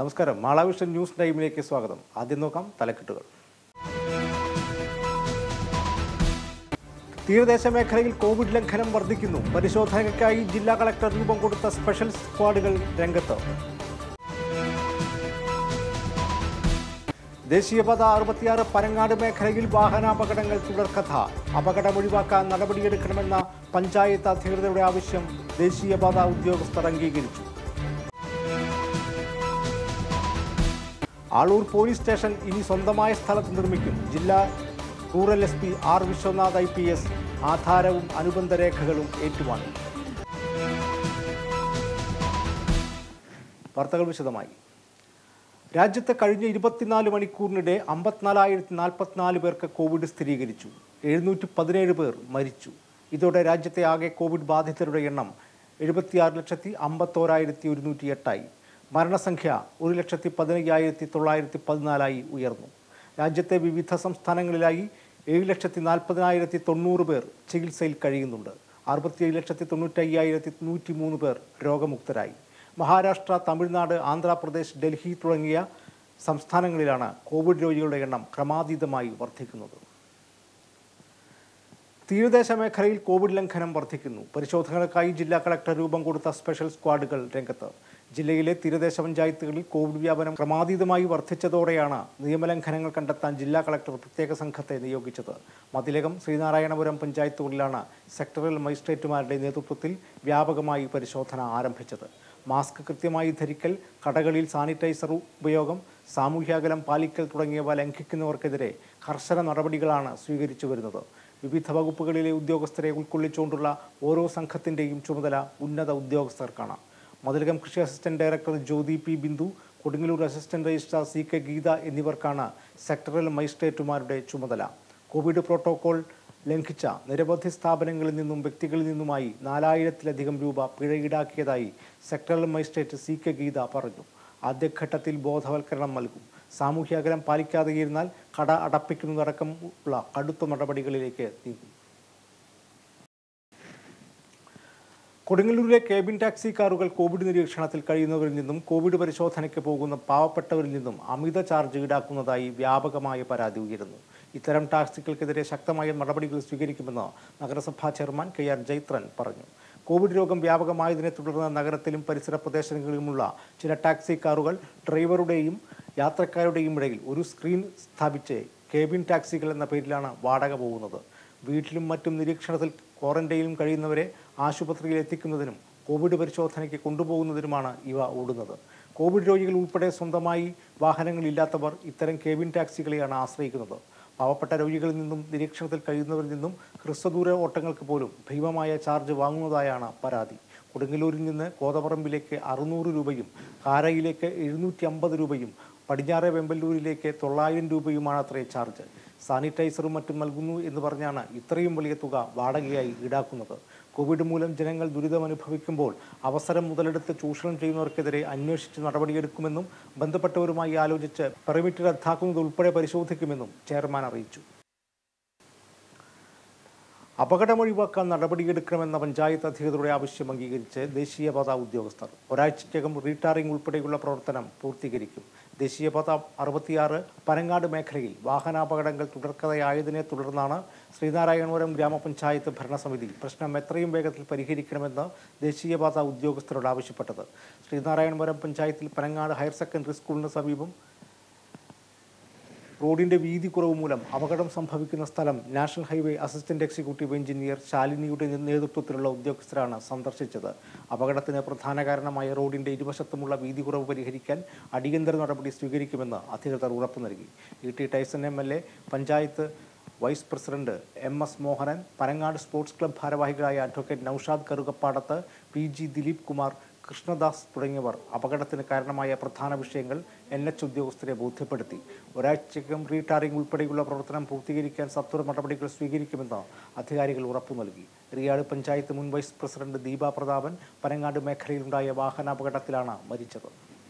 നമസ്കാരം മാളാവിഷൻ ന്യൂസ് ടൈമിലേക്ക് സ്വാഗതം ആദ്യം നോക്കാം തലക്കെട്ടുകൾ തീരദേശ മേഖലയിൽ കോവിഡ് ലംഘനം വർദ്ധിക്കുന്നു പരിശോധനയ്ക്കായി ജില്ലാ കളക്ടർ രൂപം കൊടുത്ത സ്പെഷ്യൽ സ്ക്വാഡുകൾ രംഗത്ത് ദേശീയപാത അറുപത്തിയാറ് പരങ്ങാട് മേഖലയിൽ വാഹനാപകടങ്ങൾ തുടർക്കഥ അപകടം ഒഴിവാക്കാൻ നടപടിയെടുക്കണമെന്ന പഞ്ചായത്ത് അധികൃതരുടെ ആവശ്യം ദേശീയപാത ഉദ്യോഗസ്ഥർ അംഗീകരിച്ചു ആളൂർ പോലീസ് സ്റ്റേഷൻ ഇനി സ്വന്തമായ സ്ഥലത്ത് നിർമ്മിക്കും ജില്ലാ rural S P R Viswanath I P S ആധാരവും അനുബന്ധ രേഖകളും ഏറ്റുവാങ്ങി വാർത്തകൾ വിശദമായി രാജ്യത്ത് കഴിഞ്ഞ ഇരുപത്തിനാല് മണിക്കൂറിനിടെ അമ്പത്തിനാലായിരത്തി നാൽപ്പത്തിനാല് പേർക്ക് കോവിഡ് സ്ഥിരീകരിച്ചു എഴുന്നൂറ്റി പതിനേഴ് പേർ മരിച്ചു ഇതോടെ രാജ്യത്തെ ആകെ കോവിഡ് ബാധിതരുടെ എണ്ണം എഴുപത്തിയാറ് ലക്ഷത്തി അമ്പത്തോരായിരത്തി ഒരുന്നൂറ്റി എട്ടായി മരണസംഖ്യ ഒരു ലക്ഷത്തി പതിനയ്യായിരത്തി തൊള്ളായിരത്തി പതിനാലായി ഉയർന്നു രാജ്യത്തെ വിവിധ സംസ്ഥാനങ്ങളിലായി ഏഴ് ലക്ഷത്തി നാൽപ്പതിനായിരത്തി തൊണ്ണൂറ് പേർ ചികിത്സയിൽ കഴിയുന്നുണ്ട് അറുപത്തിയേഴ് ലക്ഷത്തി തൊണ്ണൂറ്റയ്യായിരത്തി നൂറ്റി മൂന്ന് പേർ രോഗമുക്തരായി മഹാരാഷ്ട്ര തമിഴ്നാട് ആന്ധ്രാപ്രദേശ് ഡൽഹി തുടങ്ങിയ സംസ്ഥാനങ്ങളിലാണ് കോവിഡ് രോഗികളുടെ എണ്ണം ക്രമാതീതമായി വർദ്ധിക്കുന്നത് തീരദേശ മേഖലയിൽ കോവിഡ് ലംഘനം വർദ്ധിക്കുന്നു പരിശോധനകൾക്കായി ജില്ലാ കളക്ടർ രൂപം കൊടുത്ത സ്പെഷ്യൽ സ്ക്വാഡുകൾ രംഗത്ത് ജില്ലയിലെ തീരദേശ പഞ്ചായത്തുകളിൽ കോവിഡ് വ്യാപനം ക്രമാതീതമായി വർദ്ധിച്ചതോടെയാണ് നിയമലംഘനങ്ങൾ കണ്ടെത്താൻ ജില്ലാ കളക്ടർ പ്രത്യേക സംഘത്തെ നിയോഗിച്ചത് മതിലകം ശ്രീനാരായണപുരം പഞ്ചായത്തുകളിലാണ് സെക്ടറൽ മജിസ്ട്രേറ്റുമാരുടെ നേതൃത്വത്തിൽ വ്യാപകമായി പരിശോധന ആരംഭിച്ചത് മാസ്ക് കൃത്യമായി ധരിക്കൽ കടകളിൽ സാനിറ്റൈസർ ഉപയോഗം സാമൂഹ്യാകലം പാലിക്കൽ തുടങ്ങിയവ ലംഘിക്കുന്നവർക്കെതിരെ കർശന നടപടികളാണ് സ്വീകരിച്ചു വരുന്നത് വിവിധ വകുപ്പുകളിലെ ഉദ്യോഗസ്ഥരെ ഉൾക്കൊള്ളിച്ചുകൊണ്ടുള്ള ഓരോ സംഘത്തിൻ്റെയും ചുമതല ഉന്നത ഉദ്യോഗസ്ഥർക്കാണ് മതിലകം കൃഷി assistant director Jyothi P Bindu Kodungallur assistant registrar C K Geetha എന്നിവർക്കാണ് സെക്ടറൽ മജിസ്ട്രേറ്റുമാരുടെ ചുമതല കോവിഡ് പ്രോട്ടോകോൾ ലംഘിച്ച നിരവധി സ്ഥാപനങ്ങളിൽ നിന്നും വ്യക്തികളിൽ നിന്നുമായി നാലായിരത്തിലധികം രൂപ പിഴ ഈടാക്കിയതായി sectoral magistrate C K Geetha പറഞ്ഞു ആദ്യഘട്ടത്തിൽ ബോധവൽക്കരണം നൽകും സാമൂഹ്യ അകലം പാലിക്കാതെയിരുന്നാൽ കട അടപ്പിക്കുന്നതടക്കമുള്ള കടുത്ത നടപടികളിലേക്ക് നീങ്ങും കൊടുങ്ങല്ലൂരിലെ കേബിൻ ടാക്സി കാറുകൾ കോവിഡ് നിരീക്ഷണത്തിൽ കഴിയുന്നവരിൽ നിന്നും കോവിഡ് പരിശോധനയ്ക്ക് പോകുന്ന പാവപ്പെട്ടവരിൽ നിന്നും അമിത ചാർജ് ഈടാക്കുന്നതായി വ്യാപകമായ പരാതി ഉയരുന്നു ഇത്തരം ടാക്സികൾക്കെതിരെ ശക്തമായ നടപടികൾ സ്വീകരിക്കുമെന്ന് നഗരസഭാ ചെയർമാൻ കെ ആർ ജൈത്രൻ പറഞ്ഞു കോവിഡ് രോഗം വ്യാപകമായതിനെ തുടർന്ന് നഗരത്തിലും പരിസര പ്രദേശങ്ങളിലുമുള്ള ചില ടാക്സി കാറുകൾ ഡ്രൈവറുടെയും യാത്രക്കാരുടെയും ഇടയിൽ ഒരു സ്ക്രീൻ സ്ഥാപിച്ച് കേബിൻ ടാക്സികൾ എന്ന പേരിലാണ് വാടക പോകുന്നത് വീട്ടിലും മറ്റും നിരീക്ഷണത്തിൽ ക്വാറന്റൈനിലും കഴിയുന്നവരെ ആശുപത്രിയിൽ എത്തിക്കുന്നതിനും കോവിഡ് പരിശോധനയ്ക്ക് കൊണ്ടുപോകുന്നതിനുമാണ് ഇവ ഓടുന്നത് കോവിഡ് രോഗികൾ ഉൾപ്പെടെ സ്വന്തമായി വാഹനങ്ങളില്ലാത്തവർ ഇത്തരം കേബിൻ ടാക്സികളെയാണ് ആശ്രയിക്കുന്നത് പാവപ്പെട്ട രോഗികളിൽ നിന്നും നിരീക്ഷണത്തിൽ കഴിയുന്നവരിൽ നിന്നും ഹ്രസ്വദൂര ഓട്ടങ്ങൾക്ക് പോലും ഭീമമായ ചാർജ് വാങ്ങുന്നതായാണ് പരാതി കൊടുങ്ങല്ലൂരിൽ നിന്ന് കോതപറമ്പിലേക്ക് അറുന്നൂറ് രൂപയും കാരയിലേക്ക് എഴുന്നൂറ്റി അമ്പത് രൂപയും പടിഞ്ഞാറെ വെമ്പല്ലൂരിലേക്ക് തൊള്ളായിരം രൂപയുമാണ് അത്രേ ചാർജ് സാനിറ്റൈസറും മറ്റും നൽകുന്നു എന്ന് പറഞ്ഞാണ് ഇത്രയും വലിയ തുക വാടകയായി ഈടാക്കുന്നത് കോവിഡ് മൂലം ജനങ്ങൾ ദുരിതമനുഭവിക്കുമ്പോൾ അവസരം മുതലെടുത്ത് ചൂഷണം ചെയ്യുന്നവർക്കെതിരെ അന്വേഷിച്ച് നടപടിയെടുക്കുമെന്നും ബന്ധപ്പെട്ടവരുമായി ആലോചിച്ച് പെർമിറ്റ് റദ്ദാക്കുന്നത് ഉൾപ്പെടെ പരിശോധിക്കുമെന്നും ചെയർമാൻ അറിയിച്ചു അപകടം ഒഴിവാക്കാൻ നടപടിയെടുക്കണമെന്ന പഞ്ചായത്ത് അധികൃതരുടെ ആവശ്യം അംഗീകരിച്ച് ദേശീയപാത ഉദ്യോഗസ്ഥർ ഒരാഴ്ചയ്ക്കകം റീടാറിംഗ് ഉൾപ്പെടെയുള്ള പ്രവർത്തനം പൂർത്തീകരിക്കും ദേശീയപാത അറുപത്തിയാറ് പനങ്ങാട് മേഖലയിൽ വാഹനാപകടങ്ങൾ തുടർക്കഥയായതിനെ തുടർന്നാണ് ശ്രീനാരായണപുരം ഗ്രാമപഞ്ചായത്ത് ഭരണസമിതി പ്രശ്നം എത്രയും വേഗത്തിൽ പരിഹരിക്കണമെന്ന് ദേശീയപാത ഉദ്യോഗസ്ഥരോട് ആവശ്യപ്പെട്ടത് ശ്രീനാരായണപുരം പഞ്ചായത്തിൽ പനങ്ങാട് ഹയർ സെക്കൻഡറി സ്കൂളിന് സമീപം റോഡിന്റെ വീതി കുറവ് മൂലം അപകടം സംഭവിക്കുന്ന സ്ഥലം national highway assistant executive engineer ശാലിനിയുടെ നേതൃത്വത്തിലുള്ള ഉദ്യോഗസ്ഥരാണ് സന്ദർശിച്ചത് അപകടത്തിന് പ്രധാന കാരണമായ റോഡിന്റെ ഇരുവശത്തുമുള്ള വീതി കുറവ് പരിഹരിക്കാൻ അടിയന്തര നടപടി സ്വീകരിക്കുമെന്ന് അധികൃതർ ഉറപ്പു നൽകി E T Tyson M L A panchayat vice president M S Mohanan Panangad sports club ഭാരവാഹികളായ advocate Noushad Karukappadath P G Dileep Kumar Krishnadas തുടങ്ങിയവർ അപകടത്തിന് കാരണമായ പ്രധാന വിഷയങ്ങൾ എൻ എച്ച് ഉദ്യോഗസ്ഥരെ ബോധ്യപ്പെടുത്തി ഒരാഴ്ചക്കകം റീടാറിംഗ് ഉൾപ്പെടെയുള്ള പ്രവർത്തനം പൂർത്തീകരിക്കാൻ സത്വര നടപടികൾ സ്വീകരിക്കുമെന്ന് അധികാരികൾ ഉറപ്പു നൽകി റിയാട് പഞ്ചായത്ത് മുൻ വൈസ് പ്രസിഡന്റ് ദീപ പ്രതാപൻ പനങ്ങാട് മേഖലയിലുണ്ടായ വാഹനാപകടത്തിലാണ് മരിച്ചത്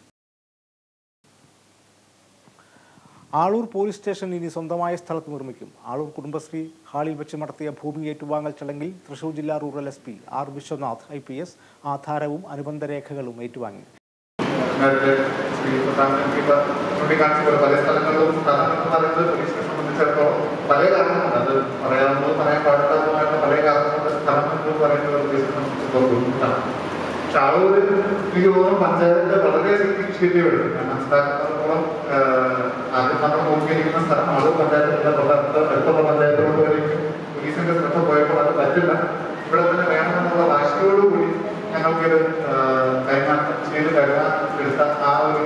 ആളൂർ പോലീസ് സ്റ്റേഷൻ ഇനി സ്വന്തമായ സ്ഥലത്ത് നിർമ്മിക്കും ആളൂർ കുടുംബശ്രീ ഹാളിൽ വെച്ച് നടത്തിയ ഭൂമി ഏറ്റുവാങ്ങൽ ചടങ്ങിൽ തൃശൂർ ജില്ലാ rural S P R Viswanath I P S ആധാരവും അനുബന്ധ രേഖകളും ഏറ്റുവാങ്ങി രണ്ടായിരത്തി ശ്രീ പ്രധാനമന്ത്രി ഇപ്പൊ ചൂണ്ടിക്കാണിച്ചത് പല സ്ഥലങ്ങളിലും സ്ഥലം എന്ന് പറയുന്നത് പോലീസിനെ സംബന്ധിച്ചിടത്തോളം പല കാരണങ്ങളുണ്ട് അത് പറയാവുന്നത് പറയാൻ പാടില്ലാത്തതുമായിട്ട് പല കാരണങ്ങളുണ്ട് സ്ഥലം എന്ന് പറയുന്നത് പോലീസിനെ സംബന്ധിച്ചിടത്തോളം ബുദ്ധിമുട്ടാണ് പക്ഷെ ആ ഒരു എനിക്ക് തോന്നുന്നു പഞ്ചായത്ത് വളരെ ഇനിഷ്യേറ്റീവ് എടുക്കും ഞാൻ മനസ്സിലാക്കുന്നിടത്തോളം ആഹ്, ആദ്യം നമ്മൾ നോക്കിയിരിക്കുന്ന സ്ഥലം ആളൂർ പഞ്ചായത്തിലുള്ള തൊട്ടടുത്ത അടുത്തുള്ള പഞ്ചായത്തുകൊണ്ട് വരെ പോലീസിന്റെ ശ്രദ്ധ പോയപ്പോൾ അത് പറ്റില്ല ഇവിടെ തന്നെ വേണമെന്നുള്ള വാശിയോടുകൂടി ഞങ്ങൾക്കിത് ആഹ്, കൈമാറ്റം ചെയ്ത് കരുതാൻ എടുത്ത ആ ഒരു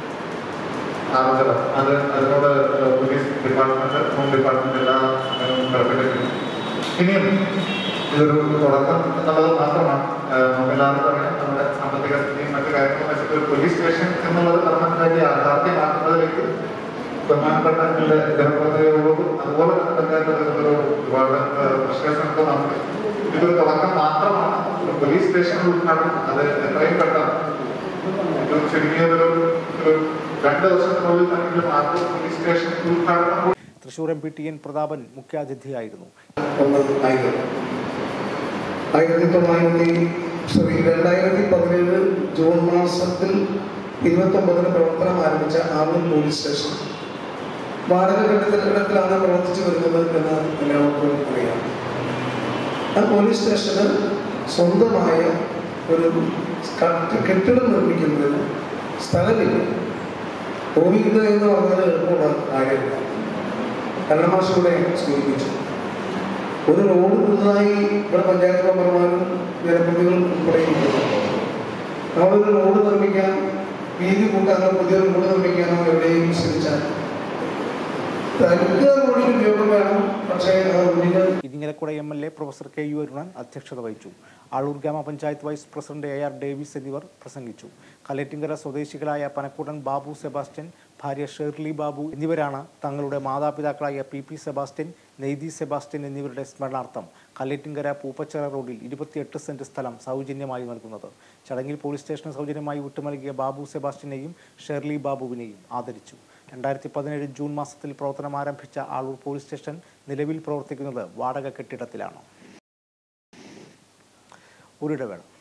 ആലോചന അത് അതിനോട് പോലീസ് ഡിപ്പാർട്ട്മെന്റ് ഹോം ഡിപ്പാർട്ട്മെന്റ് എല്ലാ സമയവും കടപ്പെട്ടിട്ടുണ്ട് ഇനിയും ഇതൊരു തുടക്കം എന്നുള്ളത് മാത്രമാണ് ആഹ് നമുക്കെല്ലാവർക്കും അറിയാം നമ്മുടെ സാമ്പത്തിക സ്ഥിതിയും മറ്റു കാര്യങ്ങളും വെച്ചിട്ട് ഒരു പോലീസ് സ്റ്റേഷൻ എന്നുള്ളത് പെർമനന്റ് യാഥാർത്ഥ്യമാക്കുന്നതിലേക്ക് ബഹുമാനപ്പെട്ട എൻ്റെ ജനപ്രതിനിധികളോടും അതുപോലെ തന്നെ പഞ്ചായത്ത് തലത്തിലുള്ള ഒരുപാട് പ്രശ്നങ്ങൾക്ക് നമുക്ക് ഇതൊരു തുടക്കം മാത്രമാണ് ഒരു പോലീസ് സ്റ്റേഷൻ ഉദ്ഘാടനം അത് എത്രയും പെട്ടെന്ന് ഒരു ചുരുങ്ങിയതൊരു ഒരു രണ്ട് ദിവസത്തിനുള്ളിൽ തന്നെങ്കിലും ആദ്യം പോലീസ് സ്റ്റേഷൻ ഉദ്ഘാടനം Thrissur M P T N Prathapan മുഖ്യാതിഥിയായിരുന്നു ഒന്ന് ആയിരം ആയിരത്തി തൊള്ളായിരത്തി സോറി രണ്ടായിരത്തി പതിനേഴ് ജൂൺ മാസത്തിൽ ഇരുപത്തൊമ്പതിന് പ്രവർത്തനം ആരംഭിച്ച ആമൂർ പോലീസ് സ്റ്റേഷൻ വാടക കെട്ടിടത്തിലാണ് പ്രവർത്തിച്ചു വരുന്നത് എന്ന് എല്ലാവർക്കും അറിയാം ആ പോലീസ് സ്റ്റേഷന് സ്വന്തമായ ഒരു കട്ട് കെട്ടിടം നിർമ്മിക്കുന്നതിന് സ്ഥലമില്ല ഭൂമിയില്ല എന്ന് പറഞ്ഞാൽ എളുപ്പമുള്ള കാര്യമില്ല കരണമാശൂടെ സൂചിപ്പിച്ചു ഒരു റോഡ് പുതുതായി ഇവിടെ പഞ്ചായത്ത് മെമ്പർമാരും ജനപ്രതിനിധികളും ഉൾപ്പെടെ ഇരിക്കുന്നു നമ്മളൊരു റോഡ് നിർമ്മിക്കാൻ വീതി കൂട്ടാനോ പുതിയൊരു റോഡ് നിർമ്മിക്കാനോ എവിടെയും ശ്രമിച്ചാൽ തനിക്ക് റോഡിന് ഉപയോഗം വേണം പക്ഷേ ആ റോഡിന് Irinjalakuda M L A professor K U Arunan അധ്യക്ഷത വഹിച്ചു ആളൂർ ഗ്രാമപഞ്ചായത്ത് vice president A R Davis എന്നിവർ പ്രസംഗിച്ചു കലേറ്റിങ്കര സ്വദേശികളായ പനക്കൂടൻ ബാബു സെബാസ്റ്റ്യൻ ഭാര്യ ഷേർലി ബാബു എന്നിവരാണ് തങ്ങളുടെ മാതാപിതാക്കളായ P P Sebastian Neythi Sebastian എന്നിവരുടെ സ്മരണാർത്ഥം കല്ലേറ്റിങ്കര പൂപ്പച്ചിറ റോഡിൽ ഇരുപത്തിയെട്ട് സെന്റ് സ്ഥലം സൗജന്യമായി നൽകുന്നത് ചടങ്ങിൽ പോലീസ് സ്റ്റേഷന് സൗജന്യമായി വിട്ടുനൽകിയ ബാബു സെബാസ്റ്റ്യനെയും ഷേർലി ബാബുവിനെയും ആദരിച്ചു രണ്ടായിരത്തി പതിനേഴ് ജൂൺ മാസത്തിൽ പ്രവർത്തനം ആരംഭിച്ച ആളൂർ പോലീസ് സ്റ്റേഷൻ നിലവിൽ പ്രവർത്തിക്കുന്നത് വാടക കെട്ടിടത്തിലാണ് ഒരിടവേള